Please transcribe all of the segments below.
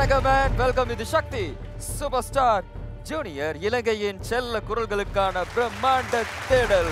வணக்கம் and welcome இது சக்தி super star junior இலங்கையின் செல்ல குரல்களுக்கான பிரம்மாண்ட தேடல்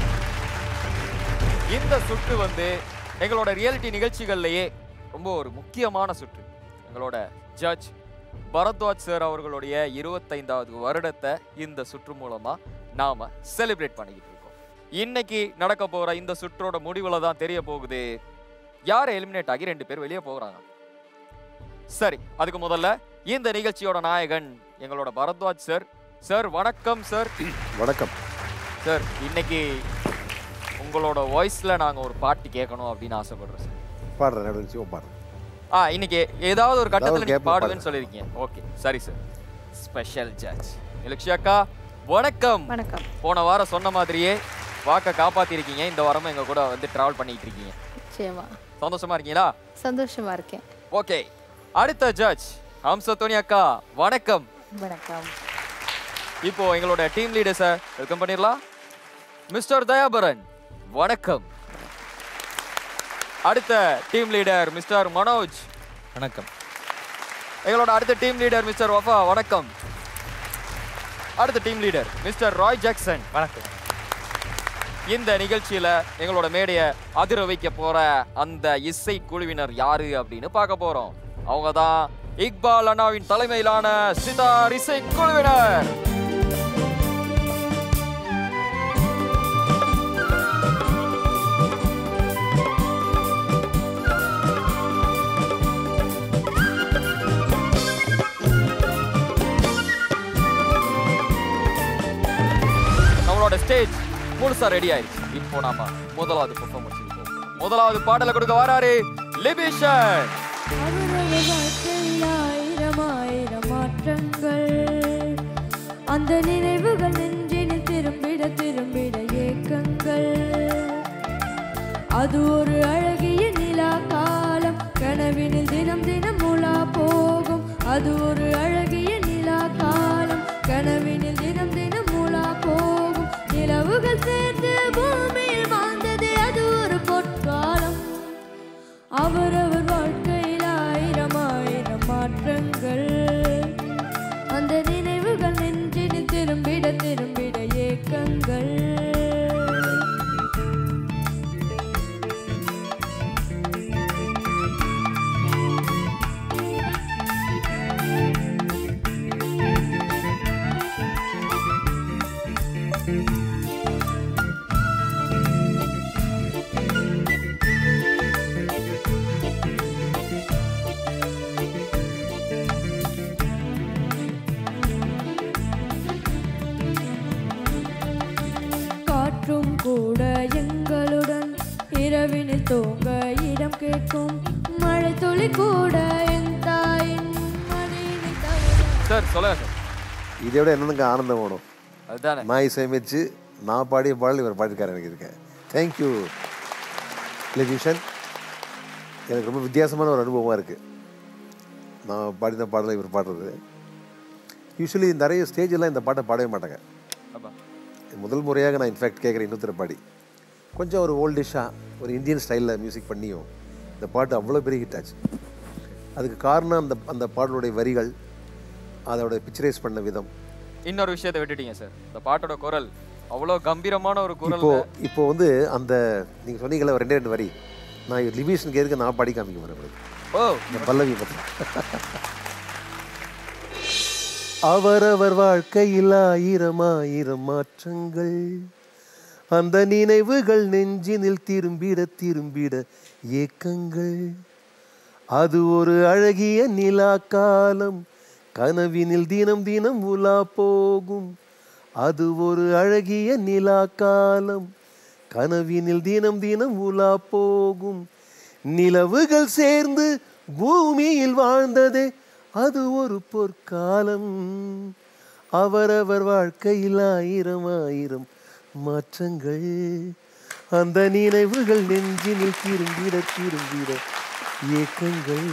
இந்த சுற்று வந்து எங்களோட ரியாலிட்டி நிகழ்ச்சிகள்லயே ரொம்ப ஒரு முக்கியமான சுற்று எங்களோட ஜட்ஜ் பரத்வாஜ் சார் அவர்களுடைய இருபத்தைந்தாவது வருடத்தை இந்த சுற்று மூலமா நாம செலிப்ரேட் பண்ணிக்கிட்டு இருக்கோம் இன்னைக்கு நடக்க போற இந்த சுற்றோட முடிவுல தான் தெரிய போகுது யார் எலிமினேட் ஆகி ரெண்டு பேர் வெளியே போகிறாங்க சரி அதுக்கு முதல்ல இந்த நிகழ்ச்சியோட நாயகன் எங்களோட பரத்வாஜ் சார் சார் வணக்கம் சார் வணக்கம் சார் இன்னைக்கு உங்களோட வாய்ஸ்ல நாங்க ஒரு பாட்டு கேட்கணும் அப்படின்னு ஆசைப்படுறோம் சார் பாடுறேன் நடுவில் நிச்சயமா பாடுறேன் ஆ இன்னைக்கு ஏதாவது ஒரு கட்டத்துல நீங்க கேப்ப பாடுவேன்னு சொல்லியிருக்கீங்க ஓகே சரி சார் ஸ்பெஷல் ஜட்ஜ் இலக்ஷியாக்கா வணக்கம் வணக்கம் போன வாரம் சொன்ன மாதிரியே வாக்க காப்பாத்திருக்கீங்க இந்த வாரமும் எங்க கூட வந்து டிராவல் பண்ணிட்டு இருக்கீங்க நிச்சயமா சந்தோஷமா இருக்கீங்களா சந்தோஷமா இருக்கேன் ஓகே அடுத்த ஜட்ஜ் ஹம்சத்தோனி அக்கா வணக்கம் வணக்கம் இப்போ எங்களோட டீம் லீடர்ஸை வெல்கம் பண்ணிடலாம் மிஸ்டர் தயாபரன் வணக்கம் அடுத்த டீம் லீடர் மிஸ்டர் மனோஜ் வணக்கம் எங்களோட அடுத்த டீம் லீடர் மிஸ்டர் வஃபா வணக்கம் அடுத்த team leader mister Roy Jackson வணக்கம் இந்த நிகழ்ச்சியில எங்களோட மேடையை அதிர வைக்க போற அந்த இசை குழுவினர் யாரு அப்படின்னு பார்க்க போறோம் அவங்க தான் இக்பால் அண்ணாவின் தலைமையிலான சிதார் இசை குழுவினர் நம்மளோட ஸ்டேஜ் முழுசா ரெடி ஆயிடுச்சு இப்போ நாம முதலாவது பெர்ஃபார்மன்ஸ் முதலாவது பாடலை கொடுக்க வராரு லிபிஷன் அவரவர் வாழ்க்கையில் ஆயிரம் ஆயிரம் மாற்றங்கள் அந்த நினைவுகள் நெஞ்சினில் திரும்பிட திரும்பிட ஏக்கங்கள் அது ஒரு அழகிய நிலா காலம் கனவினில் தினம் தினம் உலா போகும் அது ஒரு அழகிய நிலா காலம் கனவினில் தினம் தினம் உலா போகும் நிலவுகள் சேர்ந்து பூமியில் வாழ்ந்தது அது ஒரு பொற்காலம் அவரவர் வாழ்க்கையில் ஆயிரம் ஆயிரம் மாற்றங்கள் அந்த நினைவுகள் நெஞ்சினில் திரும்பிட திரும்பிட ஏக்கங்கள் காற்றும் கூட எங்களுடன் இரவினில் தூங்க இடம் கேட்கும் மழை துளி கூட என் தாயின் மடியினில் தவழ சார் சொல்லுங்க சார் இதை விட என்னென்னங்க ஆனந்தம் வேணும் அதுதானே நான் இசையமைச்சு நான் பாடிய பாடல் இவர் பாடியிருக்காரு எனக்கு இருக்கேன் தேங்க்யூ டெலிவிஷன் எனக்கு ரொம்ப வித்தியாசமான ஒரு அனுபவமாக இருக்குது நான் பாடின பாடலை இவர் பாடுறது யூஸ்வலி நிறைய ஸ்டேஜெல்லாம் இந்த பாட்டை பாடவே மாட்டாங்க ஆமா முதல் முறையாக நான் இன்ஃபேக்ட் கேட்குறேன் இன்னொருத்தர பாடி கொஞ்சம் ஒரு ஓல்டிஷாக ஒரு இந்தியன் ஸ்டைலில் மியூசிக் பண்ணியும் இந்த பாட்டு அவ்வளோ பெரிய ஹிட் ஆச்சு அதுக்கு காரணம் அந்த அந்த பாடலுடைய வரிகள் அதோட பிக்சரைஸ் பண்ண விதம் இன்னொரு விஷயத்தை விட்டுட்டீங்க சார் இந்த பாட்டோட குரல் அவ்வளோ கம்பீரமான ஒரு குரல் இப்போ இப்போ வந்து அந்த நீங்கள் சொன்னீங்களே ஒரு ரெண்டே ரெண்டு வரி நான் லிவிஷன் கேருக்கு நான் பாடி காமிக்க வரேன் உங்களுக்கு. ஓ இந்த பல்லவி மட்டும் அவரவர் வாழ்க்கையில் ஆயிரம் ஆயிரம் மாற்றங்கள் அந்த நினைவுகள் நெஞ்சினில் திரும்பிட திரும்பிட ஏக்கங்கள் அது ஒரு அழகிய நிலா காலம் கனவினில் தினம் தினம் உலா போகும் அது ஒரு அழகிய நிலா காலம் கனவினில் தினம் தினம் உலா போகும் நிலவுகள் சேர்ந்து பூமியில் வாழ்ந்ததே அது ஒரு பொற்காலம் அவரவர் வாழ்க்கையில் ஆயிரம் ஆயிரம் மாற்றங்கள் அந்த நினைவுகள் நெஞ்சினில் திரும்பிட திரும்பிட ஏக்கங்கள்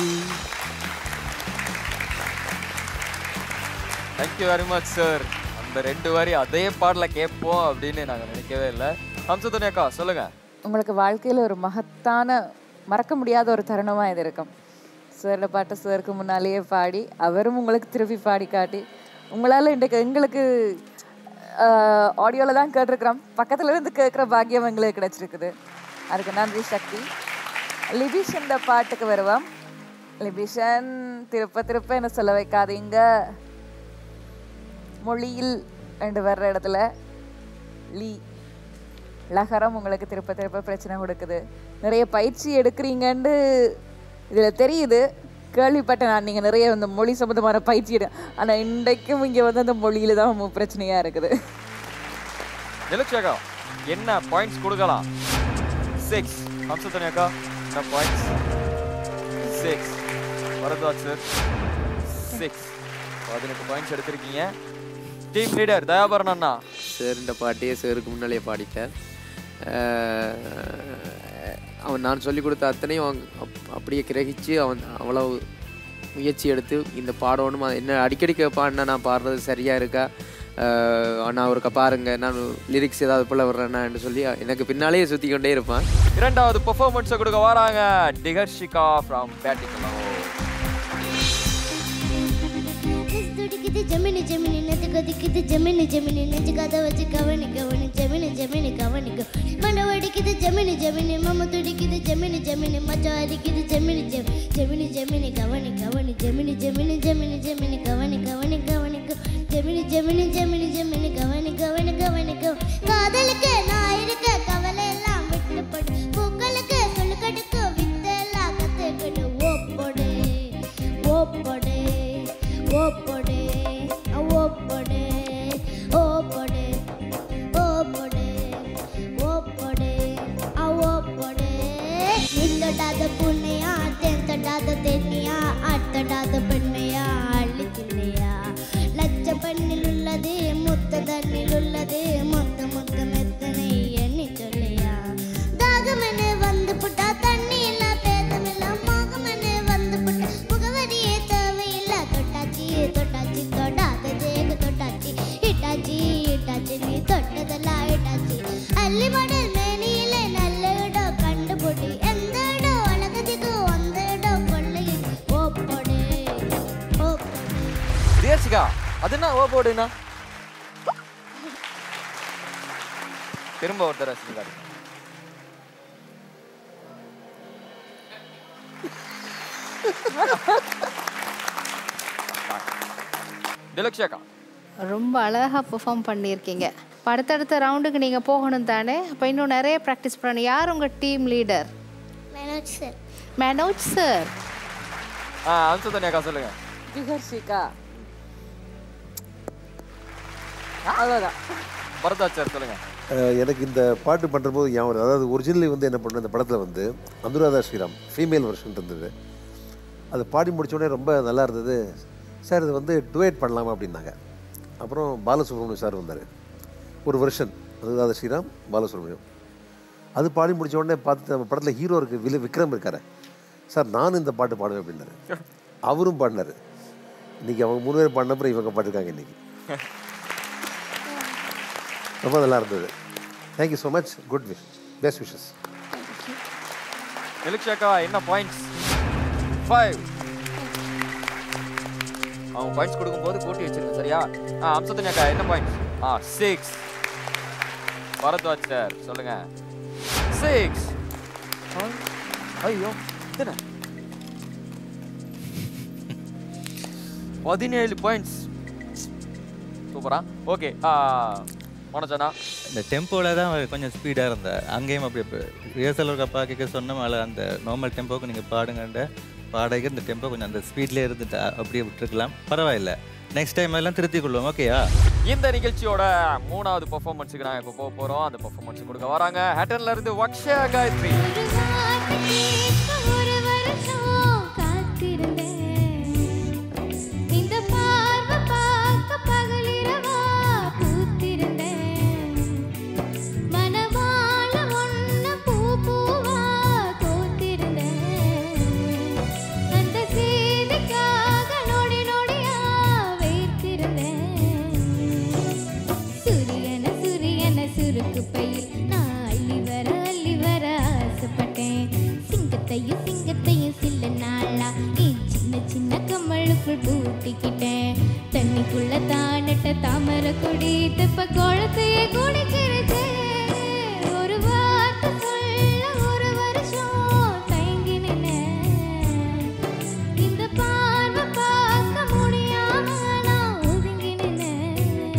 தேங்க்யூ வெரி மச் சார் அந்த ரெண்டு வரி அதே பாடல கேட்போம் அப்படின்னு நாங்க நினைக்கவே இல்லை ஹம்சதுனி அக்கா சொல்லுங்க உங்களுக்கு வாழ்க்கையில் ஒரு மகத்தான மறக்க முடியாத ஒரு தருணமாக இது இருக்கும் சாரோட பாட்டை சாருக்கு முன்னாலேயே பாடி அவரும் உங்களுக்கு திருப்பி பாடி காட்டி உங்களால் இன்றைக்கு எங்களுக்கு ஆடியோவில் தான் கேட்டிருக்கிறோம் பக்கத்துல இருந்து கேட்குற பாக்கியம் எங்களுக்கு கிடைச்சிருக்குது அதுக்கு நன்றி சக்தி லிபிஷன் இந்த பாட்டுக்கு வருவோம் லிபிஷன் திருப்ப திருப்ப என்ன சொல்ல வைக்காதீங்க மொழியில் ரெண்டு வர்ற இடத்துல லீ லகரம் உங்களுக்கு திருப்ப திருப்ப பிரச்சனை கொடுக்குது நிறைய பயிற்சி எடுக்கிறீங்கன்னு இதில் தெரியுது கேள்விப்பட்டேன் நான் நீங்கள் நிறைய இந்த மொழி சம்மந்தமான பயிற்சி எடு ஆனால் இன்றைக்கும் இங்கே வந்து அந்த மொழியில தான் மு- பிரச்சனையா இருக்குது நிலக்ஷாக்கா என்ன பாயிண்ட்ஸ் கொடுக்கலாம் சிக்ஸ் ஹம்சத்தனி அக்கா என்ன points six Bharadwaj sir six பதினெட்டு பாயிண்ட்ஸ் எடுத்திருக்கீங்க டீம் லீடர் தயாபரன் அண்ணா சார்ன்ற பாட்டையே சாருக்கு முன்னாலே பாடிட்டேன் அஹ் அவன் நான் சொல்லிக் கொடுத்த அத்தனையும் அவன் அப்- அப்படியே கிரகிச்சு அவன் அவ்வளவு முயற்சி எடுத்து இந்த பாடணும் அது என்ன அடிக்கடி கேட்பான்னா நான் பாடுறது சரியா இருக்கா அஹ் அண்ணா ஒருக்கா பாருங்க நான் லிரிக்ஸ் ஏதாவது போல வர்றேன்னான்னு சொல்லி எனக்கு பின்னாலேயே சுற்றி கொண்டே இருப்பான் இரண்டாவது பெர்ஃபார்மன்ஸை கொடுக்க வராங்க டிகர்ஷிகா ஃப்ரம் பேட்டிகலோ துடிக்குது ஜமினி ஜமினி நெஞ்சு கொதிக்குது ஜமினி ஜமினி நெஞ்சு கதை வச்சு கவனி கவனி ஜமினி ஜமினி கவனிக்கு மண்டை வடிக்குது ஜமினி ஜமினி மம்ம துடிக்குது ஜமினி ஜமினி மச்சம் அடிக்குது ஜமினி ஜமி ஜமினி ஜமினி கவனி கவனி ஜமினி ஜமினி ஜமினி ஜமினி கவனி கவனி கவனிக்கு ஜமினி ஜமினி ஜமினி ஜமினி கவனி கவனி கவனிக்கு காதலுக்கு நான் இருக்க கவலை எல்லாம் விட்டு போடு பூக்களுக்கு சொல்லு கடுக்கு வித்தெல்லாம் கத்துக்கிட்டு ஓப்போடு ஓப்போடு ஓப்போடு ஓப்போடு ஓப்போடு ஓப்போடு ஓப்போடு ஓப்போடு நீ தொட்டாத புண்ணையா தென் தொட்டாத தென்னியா ஆட்டொட்டாத பெண்மையா அள்ளி திண்ணையா லட்ச பெண்ணில் உள்ளது முத்த தண்ணில் உள்ளது மொத்த மொத்த மெத்தனை எண்ணி சொல்லையா தாகமென வந்து புட்டா தண்ணி இல்ல பேதமில்ல மோகமென வந்து புட்டா முகவரியே தேவையில்ல தொட்டாச்சி தொட்டாச்சி தொடாத தேக தொட்டாச்சி இட்டாச்சி இட்டாச்சி நீ தொட்டதெல்லாம் இட்டாச்சி அள்ளி மடல் மேனியில நல்ல இடம் கண்டுபிடி எந்த இடம் அழகதிக்கு அந்த இடம் கொள்ளையில் ஓப்போடு ஓப்போடு டிகர்ஷிகா அது என்ன ஓ போடுனா திரும்ப ஒரு தடவை செஞ்சு காட்டுங்க. திலக்ஷாக்கா ரொம்ப அழகாக பெர்ஃபார்ம் பண்ணியிருக்கீங்க இப்போ அடுத்தடுத்த ரவுண்டுக்கு நீங்கள் போகணும் தானே அப்போ இன்னும் நிறைய ப்ராக்டிஸ் பண்ணணும் யார் உங்கள் team leader Manoj sir Manoj sir ஆ அம்சத்தனி அக்கா சொல்லுங்க விகர்ஷிகா அவ்வளோதான் பரதாஜ் சார் சொல்லுங்க அஹ் எனக்கு இந்த பாட்டு பண்ணுறபோது ஞாபகம் வருது. அதாவது ஒரிஜினலி வந்து என்ன பண்ண இந்த படத்தில் வந்து அனுராதா ஸ்ரீராம் ஃபீமேல் வெர்ஷன் இருந்தது அது பாடி முடிச்ச உடனே ரொம்ப நல்லா இருந்தது சார் இது வந்து டுவேட் பண்ணலாமா அப்படின்னாங்க அப்புறம் பாலசுப்ரமணியம் சார் வந்தார் ஒரு வெர்ஷன் அனுராதா ஸ்ரீராம் பாலசுப்ரமணியம் அது பாடி முடிச்ச உடனே பார்த்து நம்ம படத்தில் ஹீரோ இருக்கு வில விக்ரம் இருக்காரு சார் நானும் இந்த பாட்டு பாடுவேன் அப்படின்னாரு அவரும் பாடினார் இன்னைக்கு அவங்க மூணு பேர் பாடின அப்புறம் இவங்க பாட்டிருக்காங்க இன்னைக்கு ரொம்ப நல்லா இருந்தது thank you so much good wish best wishes திலக்ஷாக்கா என்ன பாயிண்ட்ஸ் ஃபைவ் அவங்க பாயிண்ட்ஸ் கொடுக்கும்போது கூட்டி வச்சிருங்க சரியா ஆ அம்சத்தனி அக்கா என்ன பாயிண்ட்ஸ் ஆ சிக்ஸ் பரத்வாஜ் சார் சொல்லுங்க சிக்ஸ் ஐயோ என்ன பதினேழு பாயிண்ட்ஸ் சூப்பரா ஓகே மனோஜனா இந்த டெம்போவில் தான் கொஞ்சம் ஸ்பீடாக இருந்தேன் அங்கேயும் அப்படி ரிஹர்சல் ஒரு அப்பா கேட்க சொன்னோம் அந்த நார்மல் டெம்போக்கு நீங்கள் பாடுங்கன்ற பாடகை இந்த டெம்போ கொஞ்சம் அந்த ஸ்பீட்லேயே இருந்துட்டு அப்படியே விட்டுருக்கலாம் பரவாயில்ல நெக்ஸ்ட் டைம் எல்லாம் திருத்திக் கொள்வோம் ஓகேயா இந்த நிகழ்ச்சியோட மூணாவது பெர்ஃபார்மன்ஸுக்கு நாங்கள் இப்போ போக போகிறோம் அந்த பெர்ஃபார்மன்ஸ் கொடுக்க வராங்க ஹேட்டன்ல இருந்து வக்ஷா காயத்ரி ஒரு வார்த்தை கேட்க ஒரு வருஷம் காத்திருந்தேன். இந்த பார்வை பார்க்க பகலிரவா பூத்திருந்தேன். மனவாள ஒண்ணு பூ பூவா கோத்திருந்தேன். அந்த செய்திக்காக நொடி நொடியா வைத்திருந்தேன். சூரியன சூரியன சுருக்கு பையில் நான் அள்ளி வர அள்ளி வர ஆசைப்பட்டேன் சிங்கத்தையும் சிங்கத்தையும் சில்ல உள்ளத்தானட்ட தாமரை கொடி தெப்ப குளத்தையே குடிச்சிருச்சு ஒரு வார்த்தை சொல்ல ஒரு வருஷம் தயங்கி நின்னேன் இந்த பார்வை பார்க்க முடியாம நான் ஒதுங்கி நின்னேன்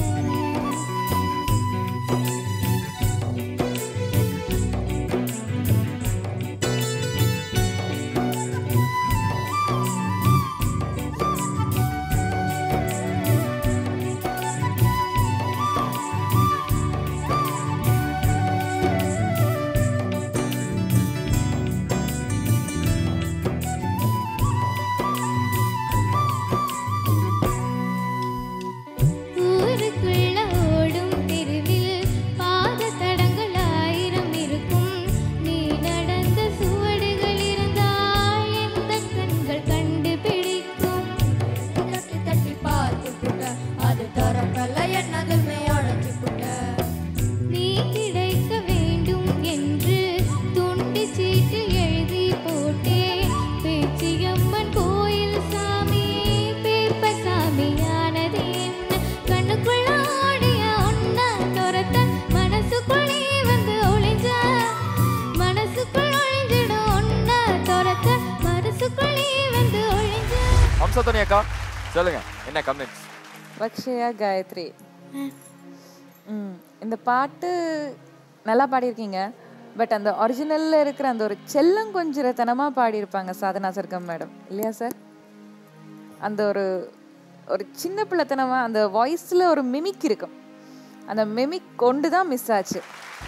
ஊருக்குள்ள ஓடும் தெருவில் பாத தடங்கள் ஆயிரம் இருக்கும் நீ நடந்த சுவடுகள் இருந்தால் எந்த கண்கள் கண்டுபிடிக்கும் தட்டி தட்டி பார்த்து புட்ட அது தரக்கல்ல என்னதுமே அழைச்சு புட்ட நீ கிடைக்க வேண்டும் என்று துண்டு சீட்டு எழுதி போட்டே பேச்சியம்மன் கோயில் சாமி பேப்ப சாமியானது என்ன கண்ணுக்குள்ள ஓடிய ஒன்ன துரத்த மனசுக்குள்ளே வந்து ஒளிஞ்ச மனசுக்குள் ஒளிஞ்சிடும் ஒன்ன துரத்த மனசுக்குள்ளே வந்து ஒளிஞ்ச அம்சத்தனி அக்கா சொல்லுங்க என்ன கமெண்ட்ஸ் வக்ஷயா காயத்ரி ம் இந்த பாட்டு நல்லா பாடியிருக்கீங்க பட் அந்த ஒரிஜினலில் இருக்கிற அந்த ஒரு செல்லம் கொஞ்சிரத்தனமாக பாடியிருப்பாங்க சாதனா சர்க்கம் மேடம் இல்லையா சார் அந்த ஒரு ஒரு சின்ன பிள்ளைத்தனமாக அந்த வாய்ஸில் ஒரு மிமிக் இருக்கும் அந்த மிமிக் கொண்டு தான் மிஸ் ஆச்சு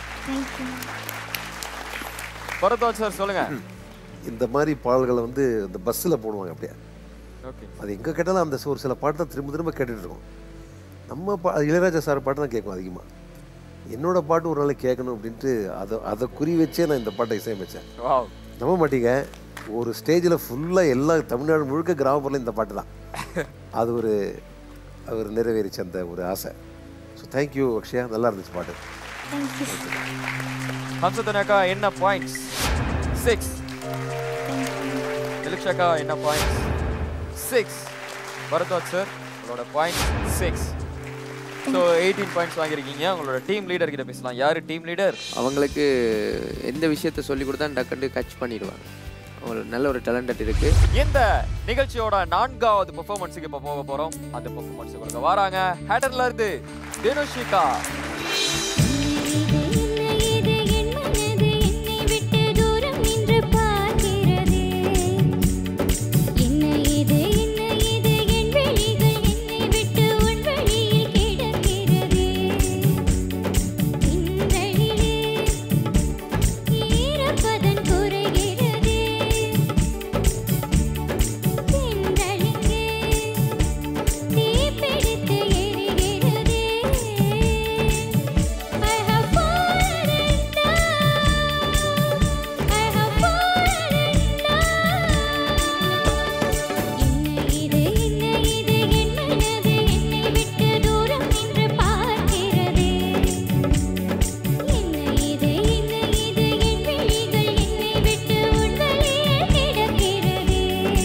பரத்வாஜ் சார் சொல்லுங்க இந்த மாதிரி பாடல்களை வந்து இந்த பஸ்ஸில் போடுவாங்க அப்படியே ஓகே அது எங்கே கேட்டாலும் அந்த ஒரு சில பாட்டு தான் திரும்ப திரும்ப கேட்டுட்டு இருக்கோம் நம்ம பா இளையராஜா சார் பாட்டு தான் கேட்கும் அதிகமாக என்னோட பாட்டு ஒரு நாளைக்கு கேட்கணும் அப்படின்ட்டு அதை அதை குறி வச்சே நான் இந்த பாட்டை இசையமைச்சேன் வாவ் நம்ப மாட்டீங்க ஒரு ஸ்டேஜில் ஃபுல்லாக எல்லா தமிழ்நாடு முழுக்க கிராமப்புறம் இந்த பாட்டு தான் அது ஒரு அவர் நிறைவேறிச்சு அந்த ஒரு ஆசை ஸோ தேங்க்யூ அக்ஷயா நல்லா இருந்துச்சு பாட்டு ஹம்சத்தனி அக்கா என்ன பாயிண்ட்ஸ் சிக்ஸ் நிலிக்ஷா அக்கா என்ன பாயிண்ட்ஸ் சிக்ஸ் பரத்வாஜ் சார் உங்களோட point six so eighteen points வாங்கியிருக்கீங்க உங்களோட டீம் லீடர் கிட்ட பேசலாம் யாரு டீம் லீடர் அவங்களுக்கு எந்த விஷயத்த சொல்லி கொடுத்தா டக்குன்னு கட்ச் பண்ணிடுவாங்க அவங்களுக்கு நல்ல ஒரு டேலண்டட் இருக்கு இந்த நிகழ்ச்சியோட நான்காவது பெர்ஃபார்மன்ஸுக்கு இப்போ போக போறோம் அந்த பெர்ஃபார்மன்ஸ் கொடுக்க வராங்க ஹேடர்ல இருந்து தினுஷிகா இது என் மனது என்னை விட்டு தூரம் நின்று பார்க்கிறதே என்ன இது என்ன இது என் விழிகள் என்னை விட்டு உன் வழியில் கிடக்கிறதே இன்றழிலே ஈரப்பதன் குறைகிறதே தென்றலிங்கே தீப்பிடித்து எரிகிறதே I have fallen in love. I have fallen in love. என்ன இது என்ன இது என் மனது என்னை விட்டு தூரம் நின்று பார்க்கிறதே என்ன இது என்ன இது என் விழிகள் என்னை விட்டு உன் வழியில் கிடக்கிறதே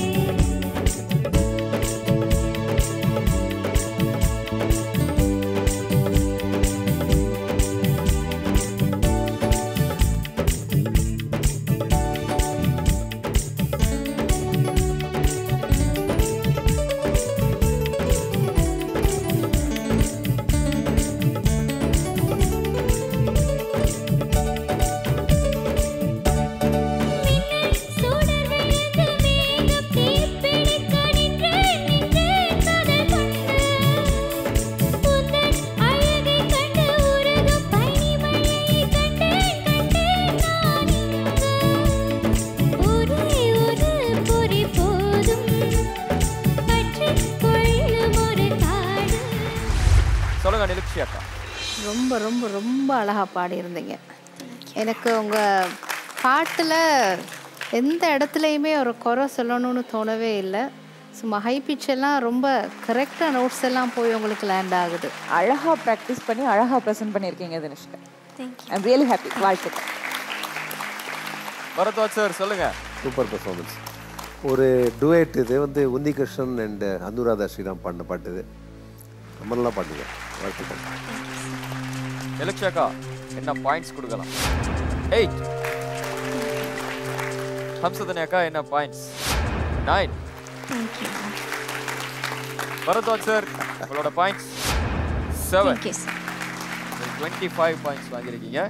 மின்னல் சுடர் விழுந்து மேகம் தீப்பிடிக்க நின்றேன் நின்றேன் காதல் கொண்டு உந்தன் அழகை கண்டு உருகும் பனிமழையை கண்டேன் கண்டேன் நான் இங்கு ஒரே ஒரு பொறி போதும் பற்றிக் கொள்ளும் ஒரு காடு சொல்லுங்க நிலிக்ஷி அக்கா ரொம்ப ரொம்ப ரொம்ப அழகாக பாடியிருந்தீங்க எனக்கு உங்கள் பாட்டில் எந்த இடத்துலையுமே ஒரு குறை சொல்லணும்னு தோணவே இல்லை சும்மா ஹை எல்லாம் ரொம்ப கரெக்டாக நோட்ஸ் எல்லாம் போய் உங்களுக்கு லேண்ட் ஆகுது அழகாக ப்ராக்டிஸ் பண்ணி அழகாக ப்ரெசென்ட் பண்ணியிருக்கீங்க தினுஷ்கா ஐம் ரியலி ஹாப்பி வாழ்த்துக்கள் பரத்வாஜ் சார் சொல்லுங்க சூப்பர் பெர்ஃபார்மன்ஸ் ஒரு டுவேட் இது வந்து உன்னிகிருஷ்ணன் அண்ட் அனுராதா ஸ்ரீராம் பாடின பாட்டு இது ரொம்ப நல்லா பாடுங்க வாழ்த்துக்கள் எலக்ஷாக்கா என்ன பாயிண்ட்ஸ் கொடுக்கலாம் எயிட் ஹம்சதனி அக்கா என்ன points nine thank you Bharadwaj sir உங்களோட points seven thank you sir twenty five points வாங்கியிருக்கீங்க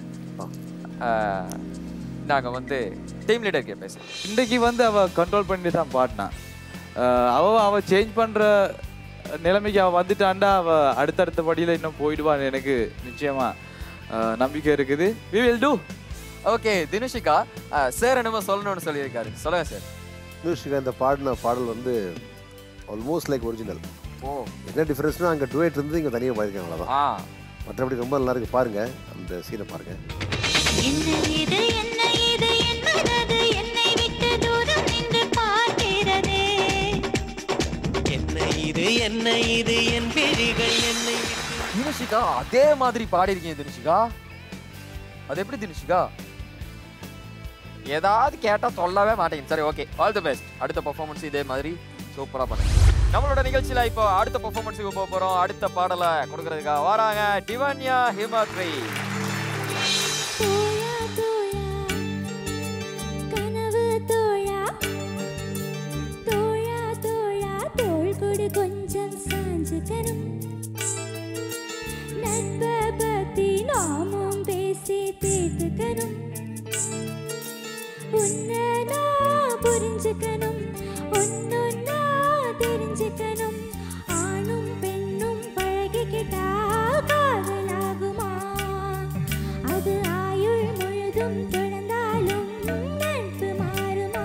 நாங்கள் வந்து டீம் லீடர்கிட்ட பேசுகிறோம் இன்றைக்கு வந்து அவ கண்ட்ரோல் பண்ணி தான் பாடினான் அஹ் அவ அவ சேஞ்ச் பண்ற நிலைமைக்கு அவ வந்துட்டாண்டா அவ அடுத்தடுத்த படியில இன்னும் போயிடுவான்னு எனக்கு நிச்சயமா அஹ், நம்பிக்கை இருக்குது we will do okay Dinushika sir என்னமோ சொல்லணும்னு சொல்லியிருக்காரு சொல்லுங்க சார் மியூசிக் இந்த பாடின பாடல் வந்து ஆல்மோஸ்ட் லைக் ஒரிஜினல் ஓ என்ன டிஃப்ரென்ஸ்னா அங்கே டுவேட் இருந்து இங்கே தனியாக பாடிருக்காங்க அவ்வளோதான் ஆ மற்றபடி ரொம்ப நல்லா இருக்கு பாருங்க அந்த சீனை பாருங்க என்ன இது என்ன இது என் மனது என்னை விட்டு தூரம் நின்று பார்க்கிறதே என்ன இது என்ன இது என் விழிகள் என்னை விட்டு தினுஷிகா அதே மாதிரி பாடியிருக்கீங்க தினுஷிகா அது எப்படி தினுஷிகா ஏதாவது கேட்டா சொல்லவே மாட்டேங்குது சரி ஓகே ஆல் தி பெஸ்ட் அடுத்த பெர்ஃபார்மன்ஸ் இதே மாதிரி சூப்பரா பண்ணுங்க நம்மளோட நிகழ்ச்சியில இப்போ அடுத்த பெர்ஃபார்மன்ஸுக்கு போக போறோம் அடுத்த பாடலை கொடுக்கறதுக்காக வராங்க டிவன்யா ஹிமாத்ரி தோழா தோழா கனவு தோழா தோழா தோழா தோள் கொடு கொஞ்சம் சாஞ்சுக்கணும் நட்பை பத்தி நாமும் பேசி தீர்த்துக்கணும் உன்னை நான் புரிஞ்சுக்கணும் ஒன்னொன்னா தெரிஞ்சுக்கணும் ஆணும் பெண்ணும் பழகிக்கிட்டா காதலாகுமா அது ஆயுள் முழுதும் தொடர்ந்தாலும் நட்பு மாறுமா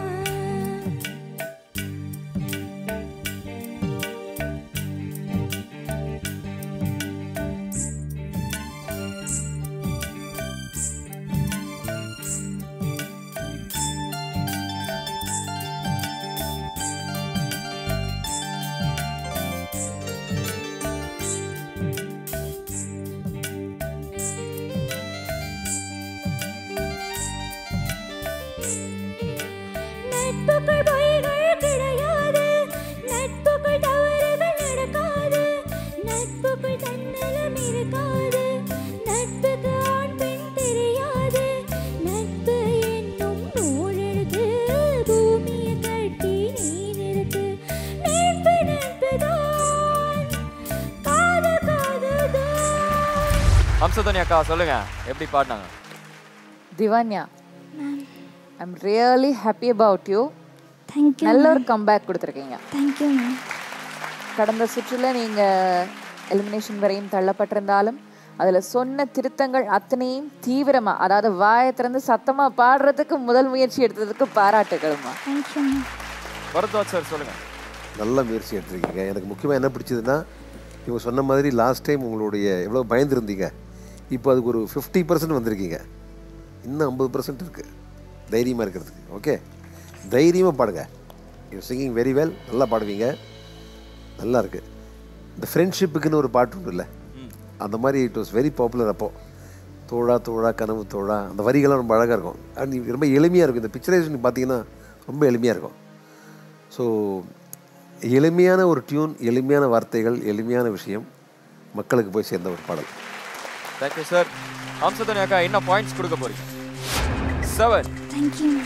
நட்புக்குள் பொய்கள் கிடையாது நட்புக்குள் தவறுகள் நடக்காது நட்புக்குள் தன்னலம் இருக்காது நட்புக்கு ஆண் பெண் தெரியாது நட்பு என்னும் நூலெழுத்து பூமியை கட்டி நீ நிறுத்து நட்பு நட்புதான் காதல் காதல்தான் ஹம்சதனி அக்கா சொல்லுங்க எப்படி பாடினாங்க Divanya I'm really happy about you thank you நல்ல ஒரு கம்பேக் கொடுத்துருக்கீங்க தேங்க்யூ மேம் கடந்த சுற்றுல நீங்கள் எலிமினேஷன் வரையும் தள்ளப்பட்டிருந்தாலும் அதில் சொன்ன திருத்தங்கள் அத்தனையும் தீவிரமாக அதாவது வாயை திறந்து சத்தமாக பாடுறதுக்கு முதல் முயற்சி எடுத்ததுக்கு பாராட்டுகளுமா தேங்க்யூ மேம் பரத்வாஜ் சார் சொல்லுங்க நல்ல முயற்சி எடுத்திருக்கீங்க எனக்கு முக்கியமாக என்ன பிடிச்சதுன்னா இவங்க சொன்ன மாதிரி லாஸ்ட் டைம் உங்களுடைய எவ்வளோ பயந்துருந்தீங்க இப்போ அதுக்கு ஒரு ஃபிஃப்டி பர்சன்ட் வந்திருக்கீங்க இன்னும் ஐம்பது பர்சன்ட் இருக்குது தைரியமாக இருக்கிறதுக்கு ஓகே தைரியமாக பாடுங்க யூ சிங்கிங் வெரி வெல் நல்லா பாடுவீங்க நல்லா இருக்கு இந்த ஃப்ரெண்ட்ஷிப்புக்குன்னு ஒரு பாட்டு உண்டு இல்லை அந்த மாதிரி இட் வாஸ் வெரி பாப்புலர் அப்போது தோழா தோழா கனவு தோழா அந்த வரிகள்லாம் ரொம்ப அழகாக இருக்கும் அண்ட் ரொம்ப எளிமையாக இருக்கும் இந்த பிக்சரைசேஷன் பார்த்தீங்கன்னா ரொம்ப எளிமையாக இருக்கும் ஸோ எளிமையான ஒரு டியூன் எளிமையான வார்த்தைகள் எளிமையான விஷயம் மக்களுக்கு போய் சேர்ந்த ஒரு பாடல் தேங்க்யூ சார் ஹம்சதனி அக்கா என்ன பாயிண்ட்ஸ் கொடுக்க போறீங்க செவன் தேங்க்யூ மேம்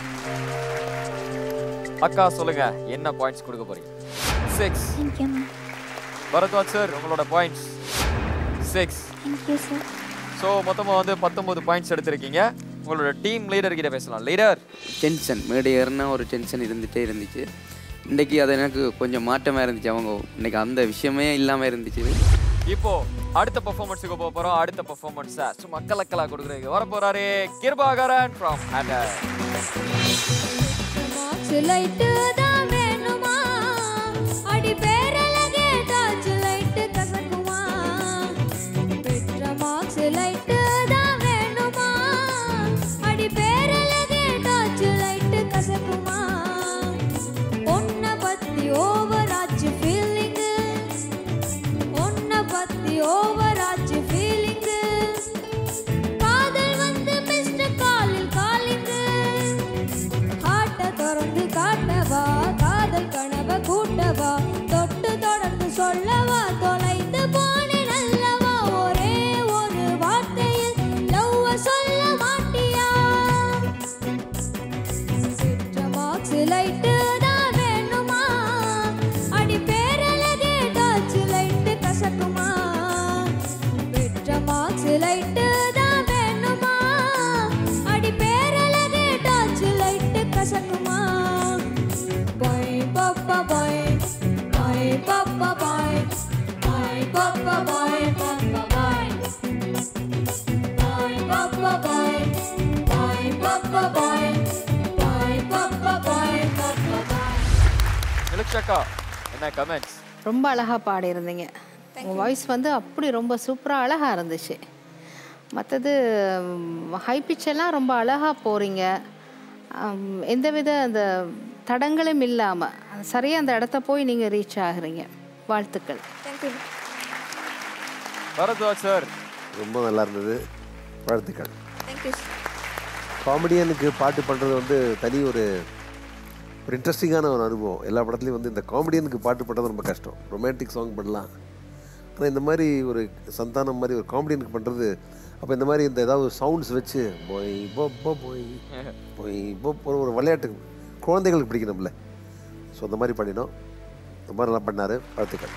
அக்கா சொல்லுங்க என்ன பாயிண்ட்ஸ் கொடுக்க போறீங்க six thank you ma'am Bharadwaj sir உங்களோட points six thank you sir so மொத்தமாக வந்து பத்தொன்பது பாயிண்ட்ஸ் எடுத்திருக்கீங்க உங்களோட டீம் லீடர் கிட்ட பேசலாம் லீடர் டென்ஷன் மேடை ஏறினா ஒரு டென்ஷன் இருந்துகிட்டே இருந்துச்சு இன்றைக்கி அது எனக்கு கொஞ்சம் மாற்றமாக இருந்துச்சு அவங்க இன்னைக்கு அந்த விஷயமே இல்லாமல் இருந்துச்சு இப்போ அடுத்த பெர்ஃபார்மன்ஸுக்கு போக போறோம் அடுத்த பெர்ஃபார்மன்ஸை சும்மா கலக்கலா கொடுக்குறதுக்கு வர போறாரு கிருபாகரன் ஃப்ரம் ஹேண்டர் லைட்டு தான் வேணுமா அடி பேரழகே டார்ச் லைட்டு கசக்குமா பெற்ற மார்க்ஸ் லைட்டு தான் வேணுமா அடி பேரழகே டார்ச் லைட்டு கசக்குமா உன்னை பத்தி ஓவர் ஆச்சு ஃபீலிங்கு உன்னை பத்தி ஓவர் ஆச்சு ஃபீலிங்கு காதல் வந்து மிஸ்டர் காலில் காலிங்கு ஹார்ட்ட திறந்து காட்டவா தான் வேணுமா அடி பேரழகு டார்ச் லைட் கசக்குமா பாய் பாப்பா பாய் பாய் பாப்பா பாய் பாய் பாப்பா பாய் பாப்பா பாய் பாய் பாப்பா பாய் பாய் பாப்பா பாய் பாய் பாப்பா பாய் பாப்பா பாய் நிலக்ஷாக்கா என்ன கமெண்ட்ஸ் ரொம்ப அழகாக பாடியிருந்தீங்க உங்கள் வாய்ஸ் வந்து அப்படி ரொம்ப சூப்பராக அழகாக இருந்துச்சு மற்றது ஹை எல்லாம் ரொம்ப அழகாக போகிறீங்க எந்தவித அந்த தடங்களும் இல்லாமல் சரியாக அந்த இடத்த போய் நீங்கள் ரீச் ஆகுறீங்க வாழ்த்துக்கள் தேங்க்யூ பரத்வாஜ் சார் ரொம்ப நல்லா இருந்தது வாழ்த்துக்கள் தேங்க்யூ காமெடியனுக்கு பாட்டு பண்ணுறது வந்து தனி ஒரு ஒரு இன்ட்ரெஸ்டிங்கான ஒரு அனுபவம் எல்லா படத்துலையும் வந்து இந்த காமெடியனுக்கு பாட்டு பண்ணுறது ரொம்ப கஷ்டம் ரொமான்டிக் சாங் பண்ணலாம் ஆனால் இந்த மாதிரி ஒரு சந்தானம் மாதிரி ஒரு காமெடியனுக்கு பண்ணுறது அப்போ இந்த மாதிரி இந்த ஏதாவது சவுண்ட்ஸ் வச்சு போய் போ போ போய் போய் போ ஒரு ஒரு விளையாட்டு குழந்தைகளுக்கு பிடிக்கணும்ல ஸோ அந்த மாதிரி பண்ணினோம் ரொம்ப நல்லா பண்ணார் வாழ்த்துக்கள்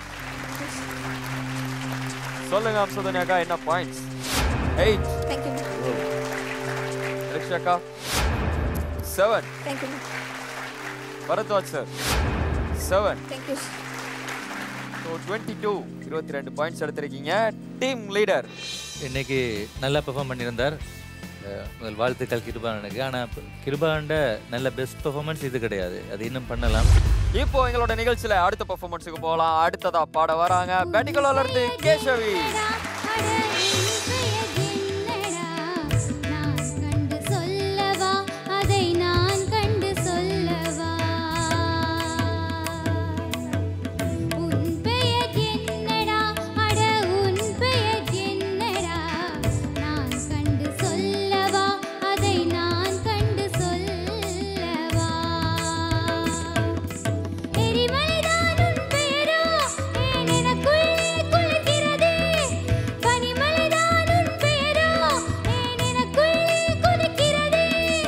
சொல்லுங்க அம்சதன்யாக்கா என்ன பாயிண்ட்ஸ் எயிட் தேங்க்யூ நிலக்ஷாக்கா seven thank you Bharadwaj sir seven thank you so twenty two இருபத்தி ரெண்டு பாயிண்ட்ஸ் எடுத்திருக்கீங்க டீம் லீடர் இன்னைக்கு நல்லா பெர்ஃபார்ம் பண்ணியிருந்தார் அஹ் முதல் வாழ்த்துக்கள் கிருபானனுக்கு ஆனால் கிருபாண்ட நல்ல பெஸ்ட் பெர்ஃபார்மன்ஸ் இது கிடையாது அது இன்னும் பண்ணலாம் இப்போ எங்களோட நிகழ்ச்சியில அடுத்த பெர்ஃபார்மன்ஸுக்கு போகலாம் அடுத்ததா பாட வராங்க பெட்டிகுலர்ல இருந்து கேசவி கண்டு சொல்லவா அதை நான் கண்டு சொல்லவா உன் பெயர் என்னடா அட உன் பெயர் என்னடா நான் கண்டு சொல்லவா அதை நான் கண்டு சொல்லவா எரிமலைதான் உன் பெயரோ ஏன் எனக்குள்ளே குளிக்கிறதே பனிமலைதான் உன் பெயரோ ஏன் எனக்குள்ளே குதிக்கிறதே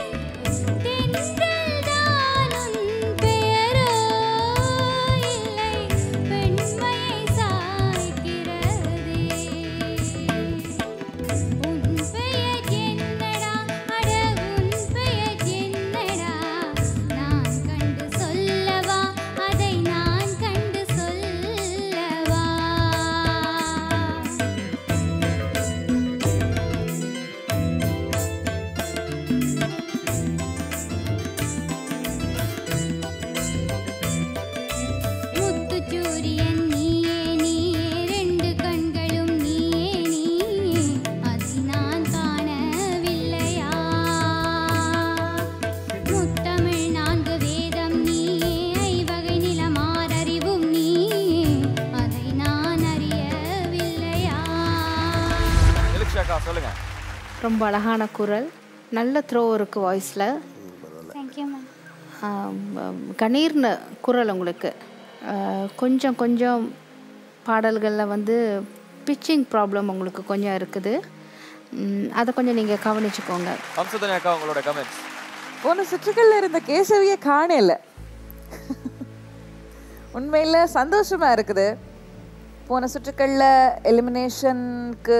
தென்றல்தான் உன் பெயரோ இல்லை பெண்மையை சாய்க்கிறதே உன் பெயர் என்னடா அட உன் பெயர் என்னடா நான் கண்டு சொல்லவா அதை நான் கண்டு சொல்லவா முத்துச்சூரியன் நீயே நீயே ரெண்டு கண்களும் நீயே நீயே அதை நான் காணவில்லையா முத்தமிழ் நான்கு வேதம் நீயே ஐவகை நிலமாரறிவும் நீயே அதை நான் அறியவில்லையா நிலக்ஷாக்கா சொல்லுங்க ரொம்ப அழகான குரல் நல்ல த்ரோ இருக்கு வாய்ஸில் தேங்க்யூ மேம் கணீர்னு குரல் உங்களுக்கு ஆ, கொஞ்சம் கொஞ்சம் பாடல்களில் வந்து பிச்சிங் ப்ராப்ளம் உங்களுக்கு கொஞ்சம் இருக்குது ம், அதை கொஞ்சம் நீங்கள் கவனிச்சுக்கோங்க அம்சதன்யாக்கா உங்களோட கமெண்ட்ஸ் போன சுற்றுக்கள்ல இருந்த கேசவியை காணல உண்மையில் சந்தோஷமா இருக்குது போன சுற்றுக்கள்ல எலிமினேஷனுக்கு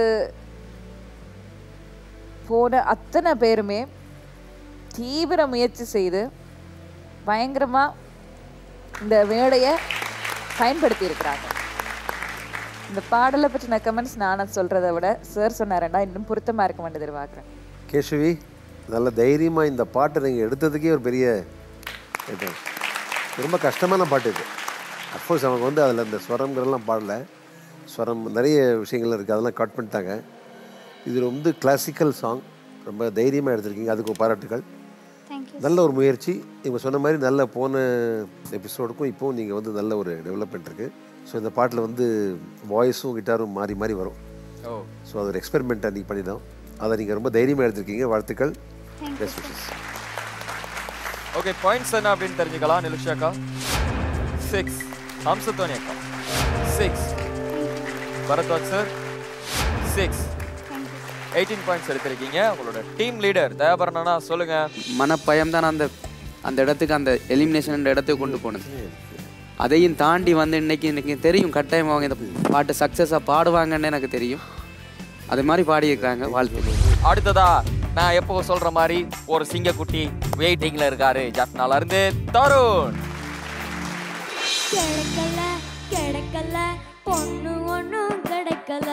போன அத்தனை பேருமே தீவிர முயற்சி செய்து பயங்கரமா இந்த மேடையை பயன்படுத்தி இருக்கிறாங்க இந்த பாடலை பற்றின கமெண்ட்ஸ் நான் சொல்றதை விட சார் சொன்னாரண்டா இன்னும் பொருத்தமா இருக்க வேண்டியது எதிர்பார்க்குறேன் கேசவி நல்ல தைரியமாக இந்த பாட்டை நீங்கள் எடுத்ததுக்கே ஒரு பெரிய இது ரொம்ப கஷ்டமான பாட்டு இது அஃப்கோர்ஸ் அவங்க வந்து அதில் இந்த ஸ்வரங்கிறதெல்லாம் பாடல ஸ்வரம் நிறைய விஷயங்கள் இருக்குது அதெல்லாம் கட் பண்ணிட்டாங்க இது வந்து கிளாசிக்கல் சாங் ரொம்ப தைரியமாக எடுத்திருக்கீங்க அதுக்கு பாராட்டுகள் நல்ல ஒரு முயற்சி இவங்க சொன்ன மாதிரி நல்ல போன எபிசோடுக்கும் இப்போவும் நீங்கள் வந்து நல்ல ஒரு டெவலப்மெண்ட் இருக்குது ஸோ இந்த பாட்டில் வந்து வாய்ஸும் கிட்டாரும் மாறி மாறி வரும் ஓ ஸோ அது ஒரு எக்ஸ்பெரிமெண்ட்டாக நீங்கள் பண்ணினோம் அதை நீங்கள் ரொம்ப தைரியமாக எடுத்திருக்கீங்க வாழ்த்துக்கள் பெஸ்ட் விஷஸ் ஓகே பாயிண்ட்ஸ் என்ன அப்படின்னு தெரிஞ்சுக்கலாம் நிலுஷாக்கா சிக்ஸ் ஹம்சத்தோனி அக்கா six Bharadwaj sir six eighteen points எடுத்திருக்கீங்க உங்களோட டீம் லீடர் தயாபரணனா சொல்லுங்க மனப்பயம் தான் அந்த அந்த இடத்துக்கு அந்த எலிமினேஷன் இடத்துக்கு கொண்டு போனது அதையும் தாண்டி வந்து இன்னைக்கு இன்னைக்கு தெரியும் கட்டாயம் அவங்க இந்த பாட்டு சக்ஸஸாக பாடுவாங்கன்னு எனக்கு தெரியும் அது மாதிரி பாடியிருக்கிறாங்க வாழ்த்து அடுத்ததா நான் எப்போ சொல்ற மாதிரி ஒரு சிங்கக்குட்டி வெயிட்டிங்ல இருக்காரு ஜட்னால இருந்து தருண் கிடைக்கல கிடைக்கல பொண்ணு ஒண்ணும் கிடைக்கல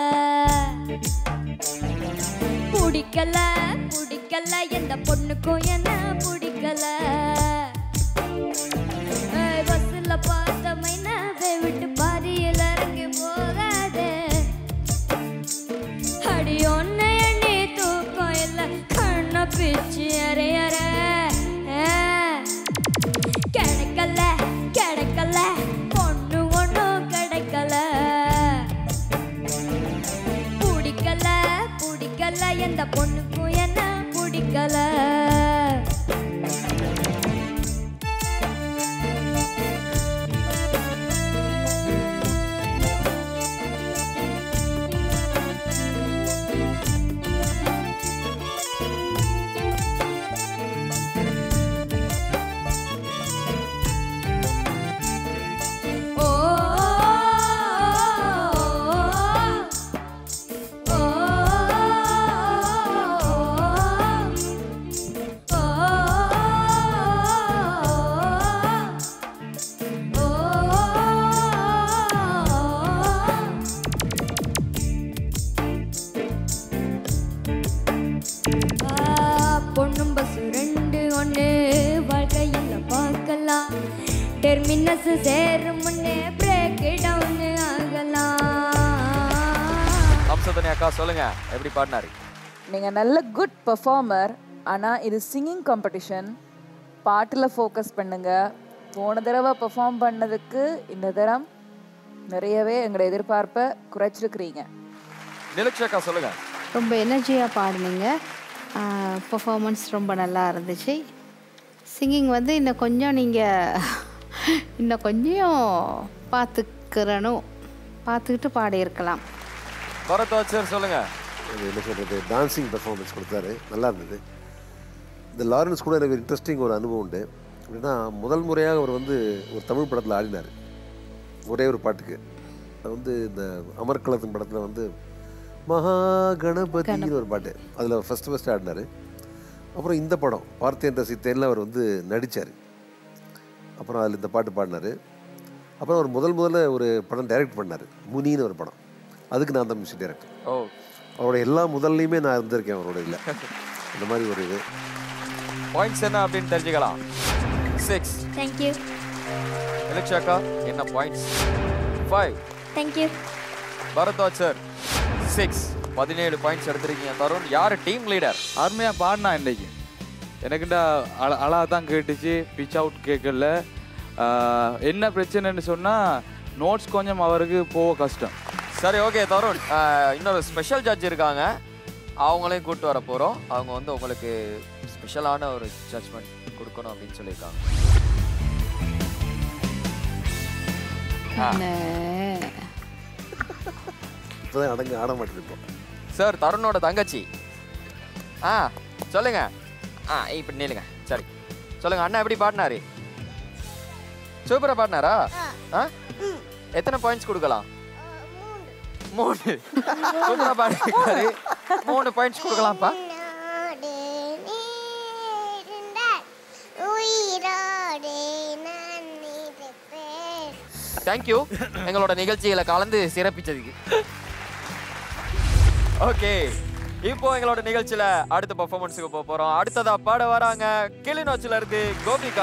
பிடிக்கல பிடிக்கல எந்த பொண்ணுக்கும் என்ன பிடிக்கல ஏய், பஸ்ல பார்த்த மைனாவை விட்டு பாதியில் இறங்கி போகாதே அடி ஒன்னை எண்ணி தூக்கம் இல்ல கண்ண பிச்சு அறையற கிடைக்கல கிடைக்கல பொண்ணு ஒண்ணும் கிடைக்கல பிடிக்கல பிடிக்கல எந்த பொண்ணுக்கும் என்ன பிடிக்கல ஓ பொண்ணும் பஸ் ரெண்டு ஒன்று வாழ்க்கையில் பார்க்கலாம் டெர்மினஸ் சேரும் முன்னே பிரேக் டவுன் ஆகலாம் அம்சதனி அக்கா சொல்லுங்க எப்படி பாடினாரு நீங்கள் நல்ல குட் பெர்ஃபார்மர் ஆனால் இது சிங்கிங் காம்படிஷன் பாட்டில் ஃபோக்கஸ் பண்ணுங்க போன தடவை பெர்ஃபார்ம் பண்ணதுக்கு இந்த தரம் நிறையவே எங்களோட எதிர்பார்ப்பை குறைச்சிருக்கிறீங்க நிலக்ஷி அக்கா சொல்லுங்க ரொம்ப எனர்ஜியாக பாடினீங்க பர்ஃபார்மன்ஸ் ரொம்ப நல்லா இருந்துச்சு சிங்கிங் வந்து இன்னும் கொஞ்சம் நீங்கள் இன்னும் கொஞ்சம் பார்த்துக்கிறணும் பார்த்துக்கிட்டு பாடியிருக்கலாம் பரத்வாஜ் சார் சொல்லுங்க அது என்ன சொல்கிறது டான்ஸிங் பெர்ஃபார்மன்ஸ் கொடுத்தாரு நல்லா இருந்தது இந்த லாரன்ஸ் கூட எனக்கு இன்ட்ரெஸ்டிங் ஒரு அனுபவம் உண்டு அப்படின்னா முதல் முறையாக அவர் வந்து ஒரு தமிழ் படத்தில் ஆடினார் ஒரே ஒரு பாட்டுக்கு அது வந்து இந்த அமர்கலத்தின் படத்தில் வந்து மகா கணபதினு ஒரு பாட்டு அதில் ஃபஸ்ட்டு ஃபஸ்ட்டு ஆடினார் அப்புறம் இந்த படம் பார்த்தேன் ரசித்தேன்ல அவர் வந்து நடித்தார் அப்புறம் அதில் இந்த பாட்டு பாடினார் அப்புறம் அவர் முதல் முதல்ல ஒரு படம் டைரக்ட் பண்ணார் முனின்னு ஒரு படம் அதுக்கு நான் தான் மியூசிக் டைரக்டர் ஓ அவரோட எல்லா முதல்லையுமே நான் இருந்திருக்கேன் அவரோட இதில் இந்த மாதிரி ஒரு இது பாயிண்ட்ஸ் என்ன அப்படின்னு தெரிஞ்சுக்கலாம் சிக்ஸ் தேங்க்யூ நிலக்ஷி அக்கா என்ன points five thank you Bharadwaj sir six பதினேழு பாயிண்ட்ஸ் எடுத்திருக்கீங்க தருண் யார் டீம் லீடர் அருமையாக பாடினா இன்னைக்கு எனக்குண்டா அழ அழகாக தான் கேட்டுச்சு பிச் அவுட் கேட்கல ஆஹ், என்ன பிரச்சனைன்னு சொன்னால் நோட்ஸ் கொஞ்சம் அவருக்கு போக கஷ்டம் சரி ஓகே தருண் ஆஹ், இன்னொரு ஸ்பெஷல் ஜட்ஜ் இருக்காங்க அவங்களையும் கூப்பிட்டு வர போகிறோம் அவங்க வந்து உங்களுக்கு ஸ்பெஷலான ஒரு ஜட்ஜ்மெண்ட் கொடுக்கணும் அப்படின்னு சொல்லியிருக்காங்க என்ன இப்போ தான் அடங்க ஆட மாட்டேருப்போம் சார் தருணோட தங்கச்சி ஆ சொல்லுங்க ஆ இப்படி நில்லுங்க சரி சொல்லுங்க அண்ணா எப்படி பாடினாரு சூப்பரா பாடினாரா ஆ எத்தனை பாயிண்ட்ஸ் கொடுக்கலாம் மூணு சூப்பரா பாடிருக்காரு மூணு பாயிண்ட்ஸ் கொடுக்கலாம்ப்பா உயிரோடு நான் இருப்பேன் தேங்க்யூ எங்களோட நிகழ்ச்சிகளை கலந்து சிறப்பிச்சதுக்கு ஓகே இப்போ எங்களோட நிகழ்ச்சியில அடுத்த பெர்ஃபார்மன்ஸுக்கு போக போறோம் அடுத்ததா பாட வராங்க கிளிநொச்சில இருந்து கோபிகா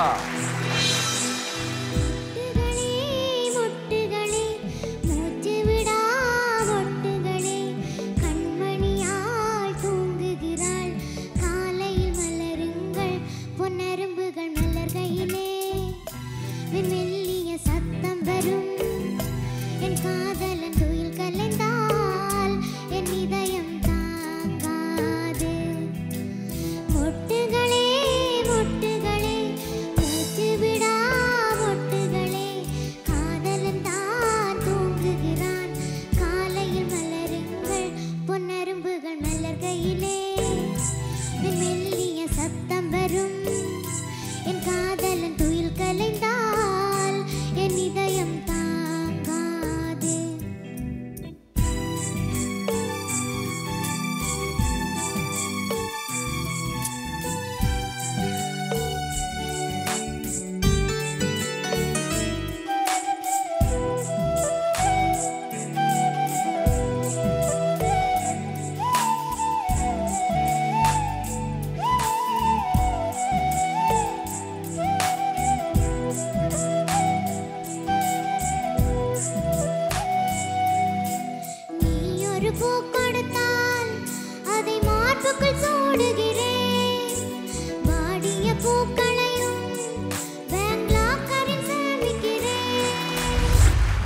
மொட்டுகளே மூச்சு விடா மொட்டுகளே கண்மணியால் தூங்குகிறாள் காலையில் மலருங்கள் பொன்னரும்புகள் மலர்கையிலே மெல்லிய சத்தம் வரும் என் காதலன் துயில் கலைந்தால் என் இதயம் தாங்காது மொட்டுகளே மொட்டுகளே மூச்சு விடா மொட்டுகளே காதலன் தான் தூங்குகிறான் காலையில் மலருங்கள் பொன்னரும்புகள் மலர்கையிலே மெல்லிய சத்தம் வரும் என் காதலன் துயில் கலைந்தால் என் இதயம் தாங்காது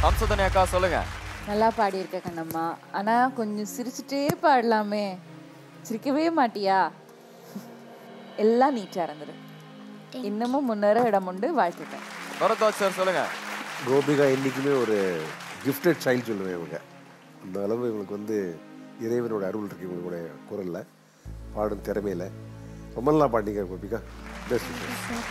அம்சதனி அக்கா சொல்லுங்க நல்லா பாடியிருக்க கண்ணம்மா ஆனா கொஞ்சம் சிரிச்சுட்டே பாடலாமே சிரிக்கவே மாட்டியா எல்லாம் நீட்டா இருந்தது இன்னமும் முன்னேற இடம் உண்டு வாழ்த்துட்டேன் பரத்வாஜ் சார் சொல்லுங்க கோபிகா என்றைக்குமே ஒரு கிஃப்டட் சைல்டு சொல்லுவேன் இவங்க அந்த அளவு இவங்களுக்கு வந்து இறைவனோட அருள் இருக்கு இவங்களுடைய குரலில் பாடும் திறமையில் ரொம்ப நல்லா பாடிங்க கோபிகா பெஸ்ட்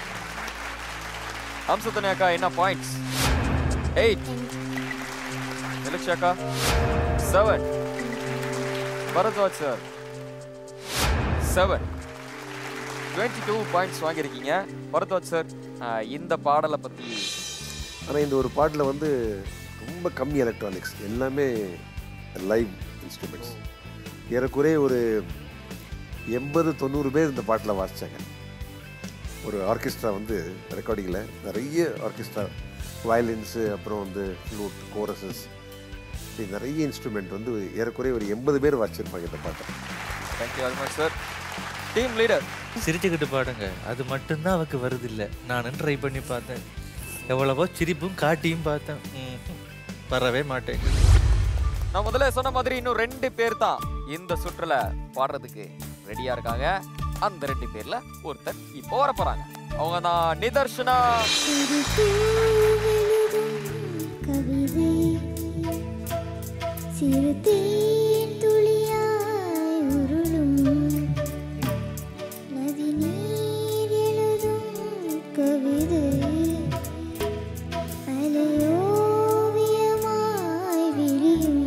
அம்சதனி அக்கா என்ன பாயிண்ட்ஸ் எயிட் நிலக்ஷா அக்கா seven Bharadwaj sir seven twenty two points வாங்கியிருக்கீங்க பரத்வாஜ் சார் இந்த பாடலை பற்றி ஆனால் இந்த ஒரு பாட்டில் வந்து ரொம்ப கம்மி எலக்ட்ரானிக்ஸ் எல்லாமே லைவ் இன்ஸ்ட்ருமெண்ட்ஸ் ஏறக்குறைய ஒரு எண்பது தொண்ணூறு பேர் இந்த பாட்டில் வாசித்தாங்க ஒரு ஆர்கெஸ்ட்ரா வந்து ரெக்கார்டிங்கில் நிறைய ஆர்கெஸ்ட்ரா வயலின்ஸு அப்புறம் வந்து ஃப்ளூட் கோரசஸ் இப்படி நிறைய இன்ஸ்ட்ருமெண்ட் வந்து ஏறக்குறைய ஒரு எண்பது பேர் வாசிச்சிருப்பாங்க இந்த பாட்டை thank you very much sir team leader சிரிச்சுக்கிட்டு பாடுங்க அது மட்டும்தான் அவக்கு வருது இல்லை நானும் ட்ரை பண்ணி பார்த்தேன் எவ்வளவோ சிரிப்பும் காட்டியும் பார்த்தேன் ம்ஹும். வரவே மாட்டேங்குது நான் முதல்ல சொன்ன மாதிரி இன்னும் ரெண்டு பேர் தான் இந்த சுற்றுல பாடுறதுக்கு ரெடியா இருக்காங்க அந்த ரெண்டு பேர்ல ஒருத்தர் இப்போ வர போறாங்க அவங்க தான் நிதர்ஷனா கவிதை சிறு தேன் துளியாய் உருளும் நதி நீர் எழுதும் கவிதை அலையோவியமாய் விழியும்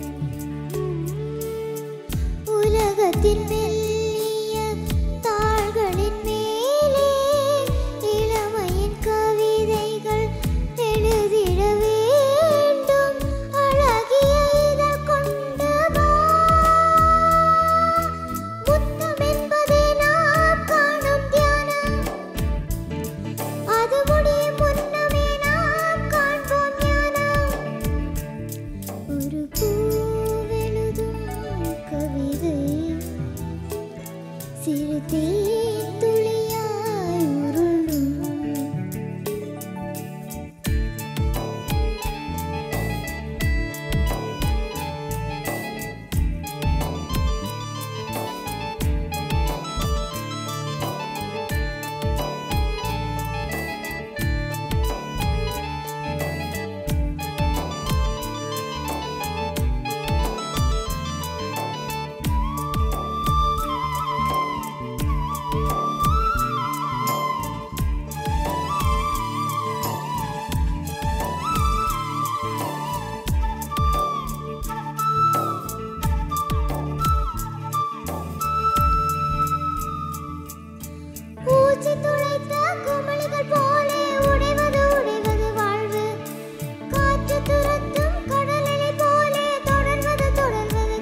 உலகத்தின் மெல்லிய தாள்களின் மேலே இளமையின் கவிதைகள் எழுதிட வேண்டும் அழகிய இதழ் கொண்டு வா. புத்தம் என்பதே நாம் காணும் தியானம் அது முடியும் முன்னமே நாம் காண்போம் ஞானம் ஒரு பூவெழுதும் கவிதை சிறு தேன் துளியாய் உருளும் பூச்சி துளைத்த குமிழ்கள் போலே உடைவது உடைவது வாழ்வு காற்று துரத்தும் கடலலை போலே தொடர்வது தொடர்வது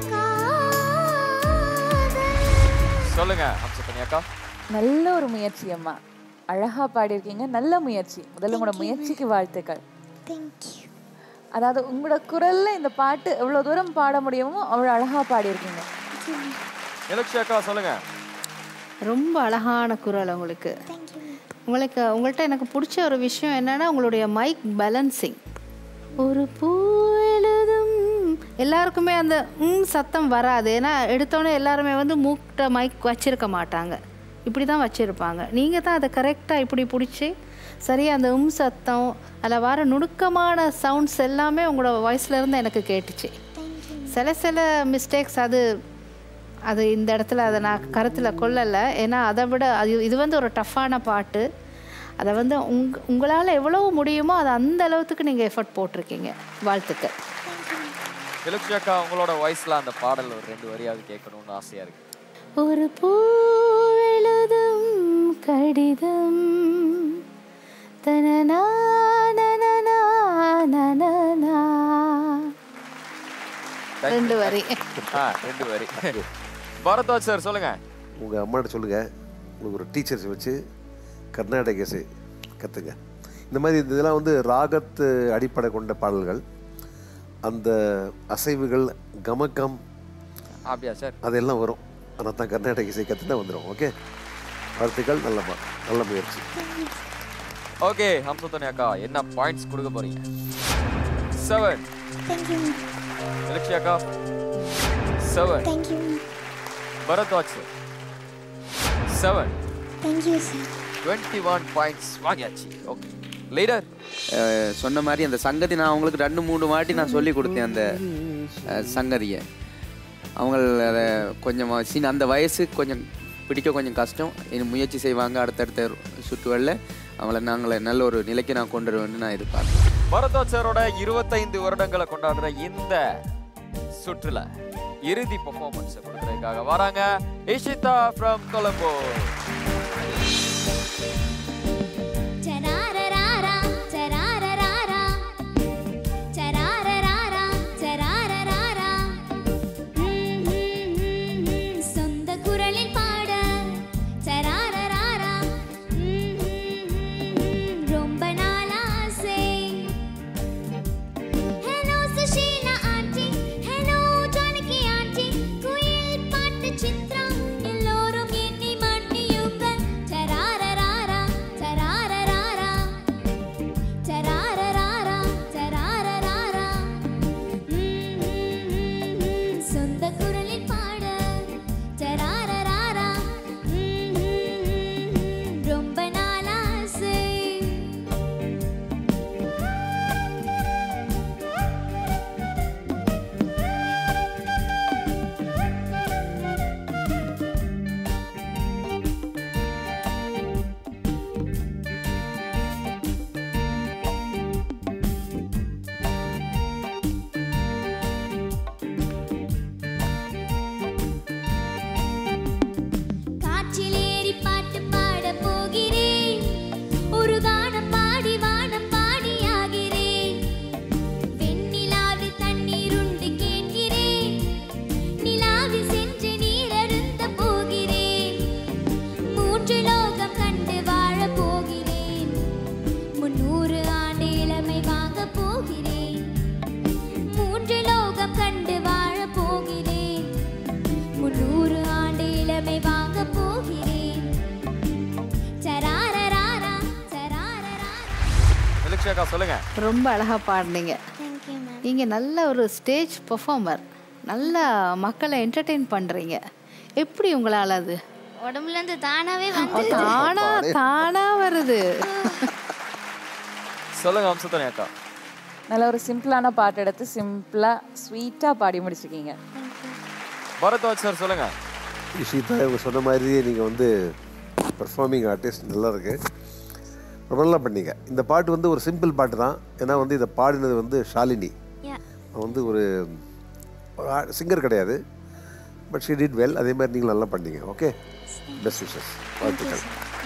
காதல் சொல்லுங்க அம்சத்தனி அக்கா நல்ல ஒரு முயற்சி அம்மா அழகா பாடியிருக்கீங்க நல்ல முயற்சி முதல்ல உங்களோட முயற்சிக்கு வாழ்த்துக்கள் அதாவது உங்களோட குரல்ல இந்த பாட்டு எவ்வளவு தூரம் பாட முடியுமோ அவ்வளவு அழகா பாடியிருக்கீங்க நிலக்ஷா அக்கா சொல்லுங்க ரொம்ப அழகான குரல் உங்களுக்கு உங்களுக்கு உங்கள்கிட்ட எனக்கு பிடிச்ச ஒரு விஷயம் என்னன்னா உங்களுடைய மைக் பேலன்சிங் ஒரு பூ எழுதும் எல்லாருக்குமே அந்த ம் சத்தம் வராது ஏன்னா எடுத்தோடனே எல்லாருமே வந்து மூக்கிட்ட மைக் வச்சிருக்க மாட்டாங்க இப்படி தான் வச்சுருப்பாங்க நீங்கள் தான் அதை கரெக்டாக இப்படி பிடிச்சி சரியாக அந்த உம் சத்தம் அதில் வர நுணுக்கமான சவுண்ட்ஸ் எல்லாமே உங்களோட voice-ல இருந்து எனக்கு கேட்டுச்சு சில சில மிஸ்டேக்ஸ் அது அது இந்த இடத்துல அதை நான் கருத்தில் கொள்ளலை ஏன்னா அதை விட அது இது வந்து ஒரு டஃப்பான பாட்டு அதை வந்து உங் உங்களால் எவ்வளவு முடியுமோ அதை அந்த அளவுக்கு நீங்கள் எஃபர்ட் போட்டிருக்கீங்க வாழ்த்துக்கள் நிலக்ஷா அக்கா உங்களோட வாய்ஸ்ல அந்த பாடல் ஒரு ரெண்டு வரியாவது கேட்கணும்னு ஆசையா இருக்கு ஒரு பூவெழுதும் கடிதம் தனனா நனனா நனனா. ரெண்டு வரி ஆ ரெண்டு வரி பரத்வாஜ் சார் சொல்லுங்க உங்கள் அம்மாட்ட சொல்லுங்கள் உங்களுக்கு ஒரு டீச்சர்ஸ் வச்சு கர்நாடக இசை கற்றுங்க இந்த மாதிரி இதெல்லாம் வந்து ராகத்து அடிப்படை கொண்ட பாடல்கள் அந்த அசைவுகள் கமக்கம் அப்படியா சார் அதெல்லாம் வரும் ஆனால் தான் கர்நாடக இசை கற்றுனா வந்துடும் ஓகே வாழ்த்துக்கள் நல்ல பா நல்ல முயற்சி ஓகே ஹம்சத்தனி அக்கா என்ன பாயிண்ட்ஸ் கொடுக்க போறீங்க செவன் தேங்க்யூ லக்ஷியாக்கா seven thank you Bharadwaj sir seven thank you sir twenty one points வாங்கியாச்சு ஓகே லீடர் அஹ் சொன்ன மாதிரி அந்த சங்கதி நான் அவங்களுக்கு ரெண்டு மூணு வாட்டி நான் சொல்லி கொடுத்தேன் அந்த அஹ், சங்கதியை அவங்க அதை கொஞ்சம் சின்ன அந்த வயசு கொஞ்சம் பிடிக்க கொஞ்சம் கஷ்டம் இனி முயற்சி செய்வாங்க அடுத்தடுத்த சுற்றுகளில் அவங்கள நாங்கள நல்ல ஒரு நிலைக்கு நான் கொண்டு வருவேன்னு நான் எதிர்பார்க்கிறேன் பரத்வாஜ் சாரோட இருபத்தைந்து வருடங்களை கொண்டாடுற இந்த சுற்றுல இறுதி பெர்ஃபார்மன்ஸ் கொடுக்கறதுக்காக வராங்க இஷிதா ஃப்ரம் கொலம்போ சராரராரா, சராரராரா. சராரராரா, சராரராரா. ம், ம், ம், ம். சொந்த குரலில் பாட சராரராரா. ம், ம், ம், ம். ரொம்ப நாள் ஆசை hello Sushila aunty hello Janaki aunty குயில் பாட்டு சித்ரா எல்லோரும் என்னை மன்னியுங்கள் சராரராரா சராரராரா சராரராரா சராரராரா ம், ம், ம், ம். சொந்த குரலில் பாட சராரராரா ம், ம், ம், ம். ரொம்ப நாள் ஆசை காற்றிலேறி பாட்டு பாட போகிறேன் ஒரு கானம் பாடி வானம் பாடியாகிறேன் வெண்ணிலாவில் தண்ணீர் உண்டு கேட்கிறேன் நிலாவில் சென்று நீர் அருந்த போகிறேன் மூன்று லோகம் கண்டு வாழ போகிறேன் முன்னூறு ஆண்டு இளமை வாங்க போகிறேன் மூன்று லோகம் கண்டு வாழ போகிறேன் முன்னூறு ஆண்டு இளமை வாங்க போகிறேன் சராரராரா சராரராரா லக்ஷியாக்கா சொல்லுங்க ரொம்ப அழகா பாடுனீங்க தேங்க்யூ மேம் நீங்க நல்ல ஒரு ஸ்டேஜ் பெர்ஃபார்மர் நல்லா மக்களை என்டர்டெயின் பண்றீங்க எப்படி உங்களால அது உடம்புல இருந்து தானாவே வந்து தானா தானா வருது சொல்லுங்க அம்சத்தனி அக்கா நல்ல ஒரு சிம்பிளான பாட்டு எடுத்து சிம்பிளாக ஸ்வீட்டாக பாடி முடிச்சிருக்கீங்க பரத்வாஜ் சார் சொல்லுங்க இஷிதா இவங்க சொன்ன மாதிரியே நீங்கள் வந்து பெர்ஃபார்மிங் ஆர்டிஸ்ட் நல்லா இருக்கு ரொம்ப நல்லா பண்ணீங்க இந்த பாட்டு வந்து ஒரு சிம்பிள் பாட்டு தான் ஏன்னா வந்து இதை பாடினது வந்து ஷாலினி Yeah. அவ வந்து ஒரு சிங்கர் கிடையாது பட் ஷி டிட் வெல் அதே மாதிரி நீங்கள் நல்லா பண்ணீங்க ஓகே பெஸ்ட் விஷஸ் வாழ்த்துக்கள்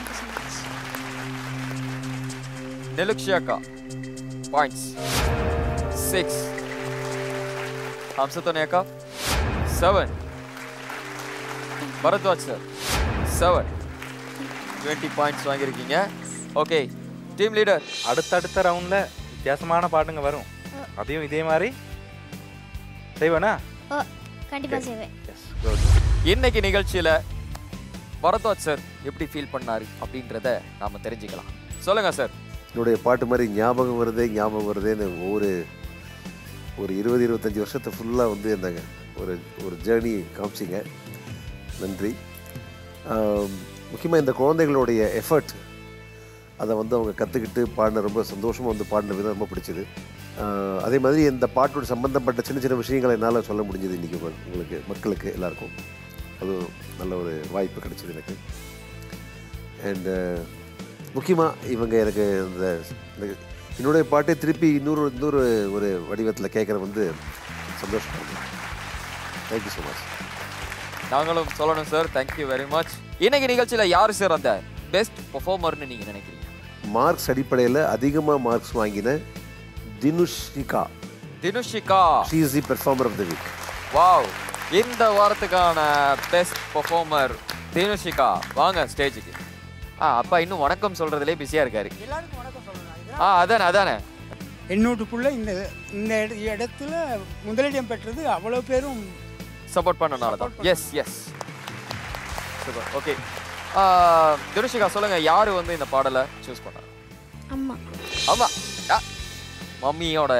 நெலுக்ஷியாக்கா பாயிண்ட்ஸ் சிக்ஸ் அம்சத்தனி அக்கா seven Bharadwaj sir seven twenty points வாங்கியிருக்கீங்க ஓகே டீம் லீடர் அடுத்தடுத்த ரவுண்ட்ல வித்தியாசமான பாட்டுங்க வரும் அதையும் இதே மாதிரி செய்வேனா ஓ கண்டிப்பா செய்வேன் இன்னைக்கு நிகழ்ச்சியில பரத்வாஜ் சார் எப்படி ஃபீல் பண்ணாரு அப்படின்றத நாம தெரிஞ்சுக்கலாம் சொல்லுங்க சார் என்னுடைய பாட்டு மாதிரி ஞாபகம் வருதே ஞாபகம் வருதேன்னு ஒவ்வொரு ஒரு இருபது இருபத்தஞ்சி வருஷத்தை ஃபுல்லாக வந்து அந்த ஒரு ஒரு ஜேர்னி காமிச்சிங்க நன்றி முக்கியமாக இந்த குழந்தைகளுடைய எஃபர்ட் அதை வந்து அவங்க கற்றுக்கிட்டு பாடின ரொம்ப சந்தோஷமாக வந்து பாடின விதம் ரொம்ப பிடிச்சது ஆஹ் அதே மாதிரி இந்த பாட்டோட சம்மந்தப்பட்ட சின்ன சின்ன விஷயங்களை என்னால் சொல்ல முடிஞ்சது இன்றைக்கி உங்களுக்கு மக்களுக்கு எல்லாருக்கும் அது ஒரு நல்ல ஒரு வாய்ப்பு கிடைச்சது எனக்கு அண்டு முக்கியமாக இவங்க எனக்கு இந்த இந்த- என்னுடைய பாட்டை திருப்பி இன்னொரு இன்னொரு ஒரு வடிவத்தில் கேட்குற வந்து சந்தோஷமாக இருக்கு தேங்க்யூ ஸோ மச் நாங்களும் சொல்லணும் சார் தேங்க்யூ வெரி மச் இன்னைக்கு நிகழ்ச்சியில யார் சார் அந்த பெஸ்ட் பெர்ஃபார்மர்னு நீங்க நினைக்கிறீங்க மார்க்ஸ் அடிப்படையில் அதிகமாக மார்க்ஸ் வாங்கின Dinushika Dinushika she is the performer of the week wow இந்த வாரத்துக்கான பெஸ்ட் பெர்ஃபார்மர் தினுஷிகா வாங்க ஸ்டேஜுக்கு ஆ அப்பா இன்னும் வணக்கம் சொல்றதுலே பிஸியா இருக்காரு ஆ அதானே அதானே என்னோட்டுக்குள்ள இந்த இந்த இட- இடத்துல முதலிடம் பெற்றது அவ்வளோ பேரும் சப்போர்ட் பண்ணனால தான் yes yes super okay Dinushika சொல்லுங்க யாரு வந்து இந்த பாடலை சூஸ் பண்ணா அம்மா ஆமா ஆ, மம்மியோட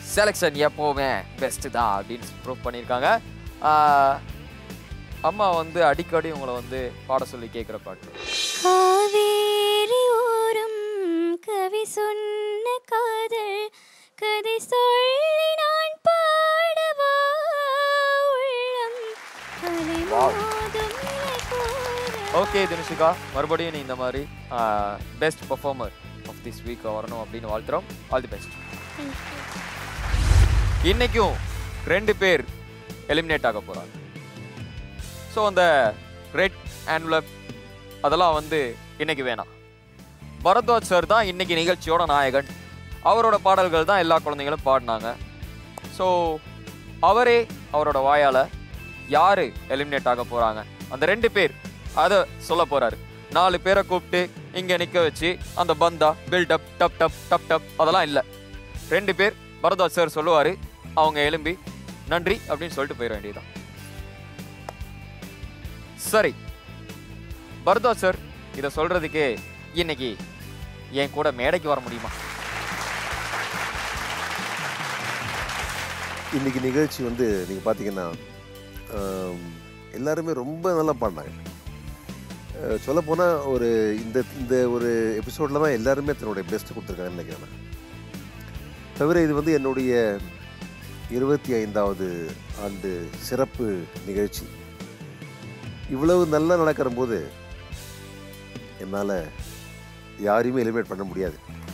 செலெக்ஷன் எப்போவுமே பெஸ்ட் தான் அப்படின்னு ப்ரூவ் பண்ணியிருக்காங்க ஆஹ், அம்மா வந்து அடிக்கடி உங்களை வந்து பாட சொல்லி கேட்குற பாட்டு காவேரி ஓரம் கவி சொன்ன காதல் கதை சொல்லி நான் பாடவா உள்ளம் அலைமோதும் நிலை கூற ஓகே தினுஷிகா மறுபடியும் நீ இந்த மாதிரி best performer of this week வரணும் அப்படின்னு வாழ்த்துறோம் ஆல் தி பெஸ்ட் இன்னைக்கும் ரெண்டு பேர் எலிமினேட் ஆக போறாங்க ஸோ அந்த ரெட் ஆன்வலப் அதெல்லாம் வந்து இன்னைக்கு வேணாம் பரத்வாஜ் சார் தான் இன்னைக்கு நிகழ்ச்சியோட நாயகன் அவரோட பாடல்கள் தான் எல்லா குழந்தைங்களும் பாடினாங்க ஸோ அவரே அவரோட வாயால் யாரு எலிமினேட் ஆக போறாங்க அந்த ரெண்டு பேர் அதை சொல்ல போறாரு நாலு பேரை கூப்பிட்டு இங்க நிக்க வச்சு அந்த பந்தா பில்டப் டப் டப் டப் டப் அதெல்லாம் இல்லை ரெண்டு பேர் பரத்வாஜ் சார் சொல்லுவாரு அவங்க எலும்பி நன்றி அப்படின்னு சொல்லிட்டு போயிட வேண்டியதுதான் சரி பரத்வாஜ் சார் இதை சொல்றதுக்கு இன்னைக்கு என் கூட மேடைக்கு வர முடியுமா இன்னைக்கு நிகழ்ச்சி வந்து நீங்கள் பார்த்தீங்கன்னா ஆம், எல்லாருமே ரொம்ப நல்லா பாடினாங்க சொல்லப்போனால் ஒரு இந்த இந்த ஒரு எபிசோடில் தான் எல்லாருமே தன்னுடைய பெஸ்ட்டு கொடுத்துருக்காங்கன்னு நினைக்கிறேன் நான். தவிர இது வந்து என்னுடைய இருபத்தி ஐந்தாவது ஆண்டு சிறப்பு நிகழ்ச்சி இவ்வளவு நல்லா நடக்கிற போது என்னால் யாரையுமே எலிமினேட் பண்ண முடியாது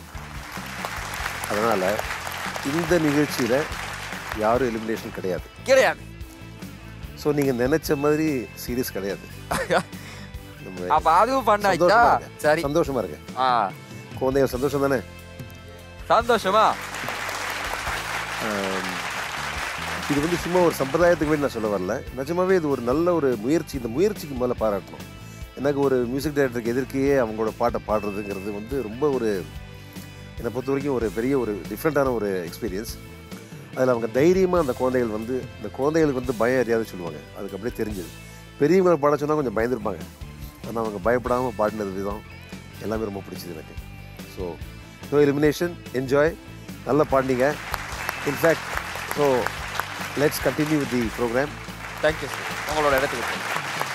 அதனால் இந்த நிகழ்ச்சியில் யாரும் எலிமினேஷன் கிடையாது கிடையாது ஸோ நீங்கள் நினைச்ச மாதிரி சீரியஸ் கிடையாது நம்ம அப்ப அதுவும் பண்ணாச்சா சந்தோஷமா இருங்க. சரி சந்தோஷமா இருக்கு ஆ குழந்தைங்க சந்தோஷம் தானே சந்தோஷமா ஆம், இது வந்து சும்மா ஒரு சம்பிரதாயத்துக்கு வேண்டி நான் சொல்ல வரல நிஜமாவே இது ஒரு நல்ல ஒரு முயற்சி இந்த முயற்சிக்கு முதல்ல பாராட்டணும் எனக்கு ஒரு மியூசிக் டைரக்டருக்கு எதிர்க்கையே அவங்களோட பாட்டை பாடுறதுங்கிறது வந்து ரொம்ப ஒரு என்னை பொறுத்த வரைக்கும் ஒரு பெரிய ஒரு டிஃப்ரெண்ட்டான ஒரு எக்ஸ்பீரியன்ஸ் அதில் அவங்க தைரியமாக அந்த குழந்தைகள் வந்து இந்த குழந்தைகளுக்கு வந்து பயம் அறியாத சொல்லுவாங்க அதுக்கு அப்படியே தெரிஞ்சது பெரியவங்களை பாட சொன்னால் கொஞ்சம் பயந்துருப்பாங்க ஆனால் அவங்க பயப்படாமல் பாடினது விதம் எல்லாமே ரொம்ப பிடிச்சது எனக்கு ஸோ நோ எலிமினேஷன் என்ஜாய் நல்லா பாடினீங்க in fact so let's continue with the program thank you sir உங்களோட இடத்துக்கு போங்க.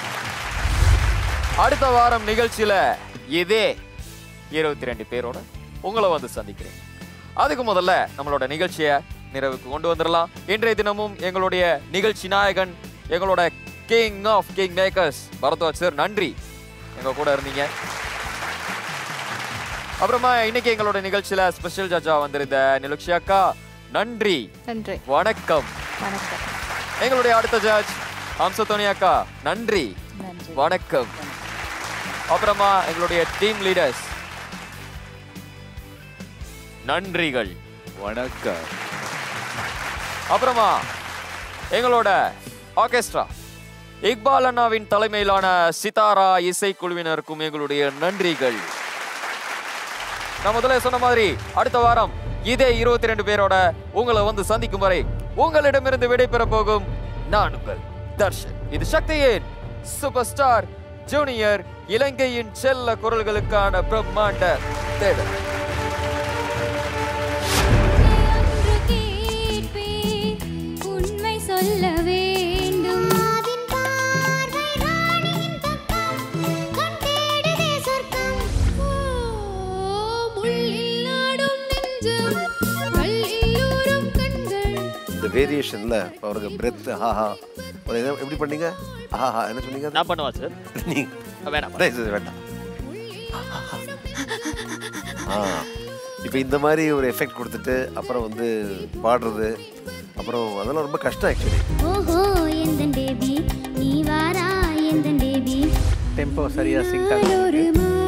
அடுத்த வாரம் நிகழ்ச்சியில இதே இருபத்தி ரெண்டு பேரோட உங்களை வந்து சந்திக்கிறேன் அதுக்கு முதல்ல நம்மளோட நிகழ்ச்சியை நிறைவுக்கு கொண்டு வந்துடலாம் இன்றைய தினமும் எங்களுடைய நிகழ்ச்சி நாயகன் எங்களோட king of king makers Bharadwaj sir நன்றி எங்க கூட இருந்தீங்க அப்புறமா இன்னைக்கு எங்களோட நிகழ்ச்சியில ஸ்பெஷல் ஜட்ஜா வந்திருந்த நிலுக்ஷி அக்கா நன்றி நன்றி வணக்கம் வணக்கம் எங்களுடைய அடுத்த ஜட்ஜ் ஹம்சத்தோனி அக்கா நன்றி வணக்கம் அப்புறமா எங்களுடைய டீம் லீடர்ஸ் நன்றிகள் வணக்கம் அப்புறமா எங்களோட ஆர்கெஸ்ட்ரா இக்பால் அண்ணாவின் தலைமையிலான சிதாரா இசைக்குழுவினருக்கும் எங்களுடைய நன்றிகள் நான் முதல்ல சொன்ன மாதிரி அடுத்த வாரம் இதே இருபத்தி ரெண்டு பேரோட உங்களை வந்து சந்திக்கும் வரை உங்களிடமிருந்து விடைபெற போகும் நான் உங்கள் தர்ஷன் இது சக்தியின் சூப்பர் ஸ்டார் ஜூனியர் இலங்கையின் செல்ல குரல்களுக்கான பிரம்மாண்ட தேடல் ஒன்று கேட்பேன் உண்மை சொல்ல வேண்டும் ஆவின் பார்வை ராணியின் பக்கம் கண் தேடுதே சொர்க்கம் ஓ, முள்ளில் ஆடும் நெஞ்சம் கல்லில் ஊறும் கண்கள் இந்த வேரியேஷனில் அவருக்கு பிரெத் ஹாஹா ஒரு என்ன எப்படி பண்ணீங்க ஆஹா என்ன சொன்னீங்க நான் பண்ணுவா சார் நீ வேணாம் டேய், இது வேண்டாம் ஆ இப்போ இந்த மாதிரி ஒரு எஃபெக்ட் கொடுத்துட்டு அப்புறம் வந்து பாடுறது அப்புறம் அதெல்லாம் ரொம்ப கஷ்டம் ஆக்சுவலி ஓஹோ எந்தன் பேபி நீ வாரா எந்தன் பேபி டெம்போ சரியாக சிங்க் ஒரு மா